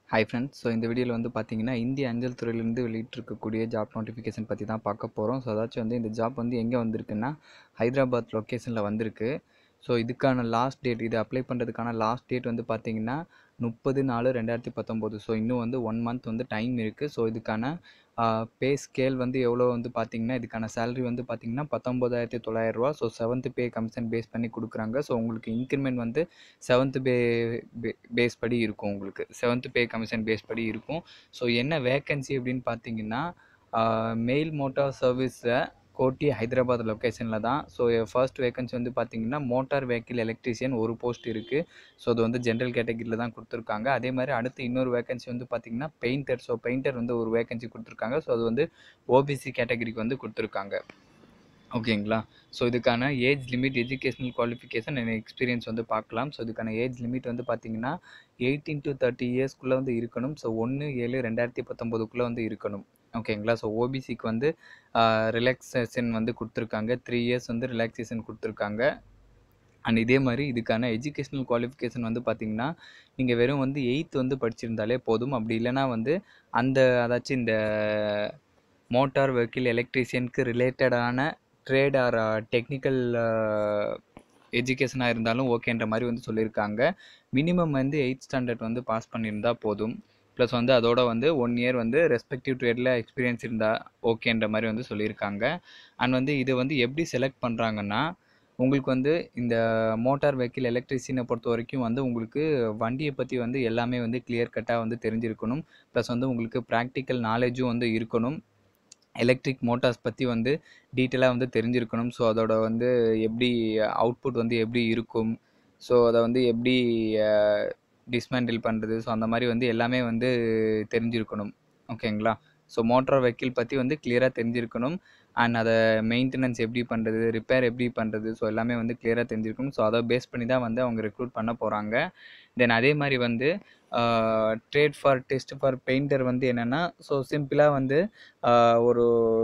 hi friends so இந்த வீடியோவில் வந்து பார்த்தீங்கன்னா இந்திய அஞ்சல் துறையிலேருந்து வெளியிட்டிருக்கக்கூடிய ஜாப் நோட்டிஃபிகேஷன் பற்றி தான் பார்க்க போகிறோம் ஸோ அதாச்சும் வந்து இந்த ஜாப் வந்து எங்கே வந்திருக்குன்னா ஹைதராபாத் லொக்கேஷனில் வந்திருக்கு ஸோ இதுக்கான லாஸ்ட் டேட் இது அப்ளை பண்ணுறதுக்கான லாஸ்ட் டேட் வந்து பார்த்தீங்கன்னா முப்பது நாலு ரெண்டாயிரத்தி பத்தொம்போது ஸோ இன்னும் வந்து ஒன் மந்த் வந்து டைம் இருக்குது ஸோ இதுக்கான பே ஸ்கேல் வந்து எவ்வளோ வந்து பார்த்தீங்கன்னா இதுக்கான சேலரி வந்து பார்த்தீங்கன்னா பத்தொம்போதாயிரத்தி தொள்ளாயிரரூவா so seventh pay commission base பண்ணி கொடுக்குறாங்க ஸோ உங்களுக்கு இன்க்ரிமெண்ட் வந்து செவன்த்து பே பேஸ் படி இருக்கும் உங்களுக்கு செவன்த்து பே கமிஷன் பேஸ் படி இருக்கும் ஸோ என்ன வேக்கன்சி அப்படின்னு பார்த்தீங்கன்னா மெயில் மோட்டார் சர்வீஸில் கோட்டி ஹைதராபாத் லொக்கேஷனில் தான் ஸோ ஃபர்ஸ்ட் வேக்கன்சி வந்து பார்த்தீங்கன்னா மோட்டார் வெஹிக்கிள் எலக்ட்ரீஷியன் ஒரு போஸ்ட் இருக்குது ஸோ அது வந்து ஜென்ரல் கேட்டகரியில் தான் கொடுத்துருக்காங்க அதே மாதிரி அடுத்து இன்னொரு வேக்கன்சி வந்து பார்த்தீங்கன்னா பெயிண்டர் ஸோ பெயிண்டர் வந்து ஒரு வேக்கன்சி கொடுத்துருக்காங்க ஸோ அது வந்து ஓபிசி கேட்டகரிக்கு வந்து கொடுத்துருக்காங்க ஓகேங்களா ஸோ இதுக்கான age limit educational qualification and experience வந்து பார்க்கலாம் ஸோ இதுக்கான ஏஜ் லிமிட் வந்து பார்த்தீங்கன்னா எயிட்டீன் டு தேர்ட்டி இயர்ஸ்க்குள்ளே வந்து இருக்கணும் ஸோ ஒன்று ஏழு ரெண்டாயிரத்தி பத்தொம்போதுக்குள்ளே வந்து இருக்கணும் ஓகேங்களா ஸோ ஓபிசிக்கு வந்து ரிலாக்ஸேஷன் வந்து கொடுத்துருக்காங்க த்ரீ இயர்ஸ் வந்து ரிலாக்ஸேஷன் கொடுத்துருக்காங்க அண்ட் இதே மாதிரி இதுக்கான எஜுகேஷ்னல் குவாலிஃபிகேஷன் வந்து பார்த்திங்கன்னா நீங்கள் வெறும் வந்து எயித் வந்து படிச்சிருந்தாலே போதும் அப்படி இல்லைனா வந்து அந்த அதாச்சும் இந்த மோட்டார் வெஹிக்கிள் எலக்ட்ரீஷியனுக்கு ரிலேட்டடான ட்ரேட் ஆர் டெக்னிக்கல் எஜுகேஷனாக இருந்தாலும் ஓகேன்ற மாதிரி வந்து சொல்லியிருக்காங்க மினிமம் வந்து எயித் ஸ்டாண்டர்ட் வந்து பாஸ் பண்ணியிருந்தால் போதும் ப்ளஸ் வந்து அதோட வந்து ஒன் இயர் வந்து ரெஸ்பெக்டிவ் ட்ரேடில் எக்ஸ்பீரியன்ஸ் இருந்தால் ஓகேன்ற மாதிரி வந்து சொல்லியிருக்காங்க அண்ட் வந்து இதை வந்து எப்படி செலக்ட் பண்ணுறாங்கன்னா உங்களுக்கு வந்து இந்த மோட்டார் வெஹிக்கிள் எலக்ட்ரிசியனை பொறுத்த வரைக்கும் வந்து உங்களுக்கு வண்டியை பற்றி வந்து எல்லாமே வந்து கிளியர் கட்டாக வந்து தெரிஞ்சிருக்கணும் ப்ளஸ் வந்து உங்களுக்கு ப்ராக்டிக்கல் நாலேஜும் வந்து இருக்கணும் எலக்ட்ரிக் மோட்டார்ஸ் பற்றி வந்து டீட்டெயிலாக வந்து தெரிஞ்சிருக்கணும் ஸோ அதோட வந்து எப்படி அவுட்புட் வந்து எப்படி இருக்கும் ஸோ அதை வந்து எப்படி டிஸ்மேண்டில் பண்ணுறது ஸோ அந்த மாதிரி வந்து எல்லாமே வந்து தெரிஞ்சிருக்கணும் ஓகேங்களா ஸோ மோட்டார் வெஹிக்கிள் பற்றி வந்து கிளியராக தெரிஞ்சிருக்கணும் அண்ட் அதை மெயின்டெனன்ஸ் எப்படி பண்ணுறது ரிப்பேர் எப்படி பண்ணுறது ஸோ எல்லாமே வந்து கிளியராக தெரிஞ்சிருக்கணும் ஸோ அதை பேஸ் பண்ணி தான் வந்து அவங்க ரெக்ரூட் பண்ண போகிறாங்க தென் அதே மாதிரி வந்து trade for test for painter வந்து என்னென்னா ஸோ சிம்பிளாக வந்து ஒரு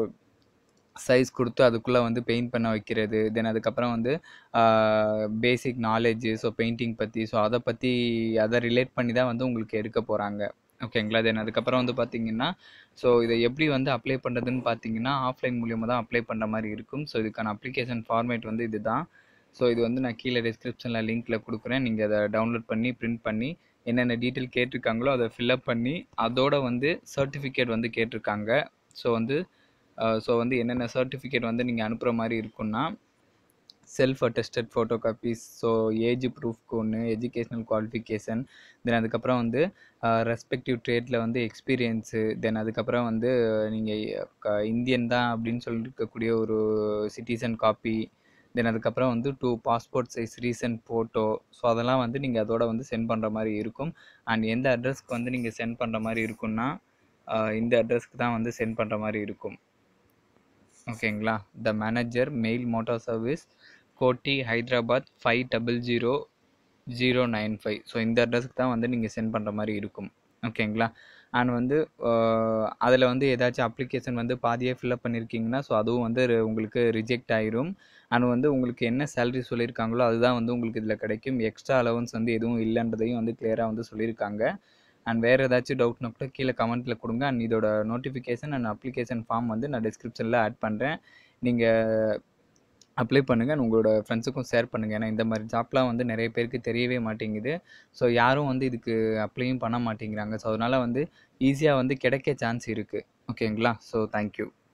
சைஸ் கொடுத்து அதுக்குள்ளே வந்து பெயிண்ட் பண்ண வைக்கிறது தென் அதுக்கப்புறம் வந்து பேசிக் நாலேஜு ஸோ பெயிண்டிங் பற்றி ஸோ அதை பற்றி அதை ரிலேட் பண்ணி தான் வந்து உங்களுக்கு எடுக்க போகிறாங்க ஓகேங்களா தென் அதுக்கப்புறம் வந்து பார்த்தீங்கன்னா ஸோ இதை எப்படி வந்து அப்ளை பண்ணுறதுன்னு பார்த்தீங்கன்னா ஆஃப்லைன் மூலியமாக தான் அப்ளை பண்ணுற மாதிரி இருக்கும் ஸோ இதுக்கான அப்ளிகேஷன் ஃபார்மேட் வந்து இது தான் ஸோ இது வந்து நான் கீழே டிஸ்கிரிப்ஷனில் லிங்க்கில் கொடுக்குறேன் நீங்கள் அதை டவுன்லோட் பண்ணி பிரிண்ட் பண்ணி என்னென்ன டீட்டெயில் கேட்டிருக்காங்களோ அதை ஃபில்அப் பண்ணி அதோட வந்து சர்டிஃபிகேட் வந்து கேட்டிருக்காங்க ஸோ வந்து ஸோ வந்து என்னென்ன சர்டிஃபிகேட் வந்து நீங்கள் அனுப்புகிற மாதிரி இருக்குன்னா self attested photo copies so age ப்ரூஃப்க்கு ஒன்று எஜுகேஷ்னல் குவாலிஃபிகேஷன் தென் அதுக்கப்புறம் வந்து ரெஸ்பெக்டிவ் ட்ரேடில் வந்து எக்ஸ்பீரியன்ஸு தென் அதுக்கப்புறம் வந்து நீங்கள் இந்தியன் தான் அப்படின்னு சொல்லியிருக்கக்கூடிய ஒரு சிட்டிசன் காப்பி தென் அதுக்கப்புறம் வந்து two passport size recent photo so அதெல்லாம் வந்து நீங்கள் அதோட வந்து சென்ட் பண்ணுற மாதிரி இருக்கும் அண்ட் எந்த அட்ரஸ்க்கு வந்து நீங்கள் சென்ட் பண்ணுற மாதிரி இருக்குன்னா இந்த அட்ரஸ்க்கு தான் வந்து சென்ட் பண்ணுற மாதிரி இருக்கும் ஓகேங்களா the manager mail motor service Koti Hyderabad five double zero zero nine five so இந்த அட்ரஸ்க்கு தான் வந்து நீங்கள் சென்ட் பண்ணுற மாதிரி இருக்கும் ஓகேங்களா அண்ட் வந்து அதில் வந்து ஏதாச்சும் அப்ளிகேஷன் வந்து பாதியே ஃபில்அப் பண்ணியிருக்கீங்கன்னா ஸோ அதுவும் வந்து உங்களுக்கு ரிஜெக்ட் ஆயிரும் அண்ட் வந்து உங்களுக்கு என்ன சேலரி சொல்லியிருக்காங்களோ அதுதான் வந்து உங்களுக்கு இதில் கிடைக்கும் எக்ஸ்ட்ரா அலவன்ஸ் வந்து எதுவும் இல்லைன்றதையும் வந்து கிளியராக வந்து சொல்லியிருக்காங்க அண்ட் வேறு ஏதாச்சும் டவுட்னா கூட கீழே கமெண்ட்டில் கொடுங்க அண்ட் இதோட நோட்டிஃபிகேஷன் அண்ட் அப்ளிகேஷன் ஃபார்ம் வந்து நான் டிஸ்கிரிப்ஷனில் ஆட் பண்ணுறேன் நீங்கள் அப்ளை பண்ணுங்கள் அண்ட் உங்களோட ஃப்ரெண்ட்ஸுக்கும் ஷேர் பண்ணுங்கள் ஏன்னா இந்த மாதிரி ஜாப்லாம் வந்து நிறைய பேருக்கு தெரியவே மாட்டேங்குது ஸோ யாரும் வந்து இதுக்கு அப்ளையும் பண்ண மாட்டேங்கிறாங்க ஸோ அதனால் வந்து ஈஸியாக வந்து கிடைக்க சான்ஸ் இருக்குது ஓகேங்களா ஸோ தேங்க்யூ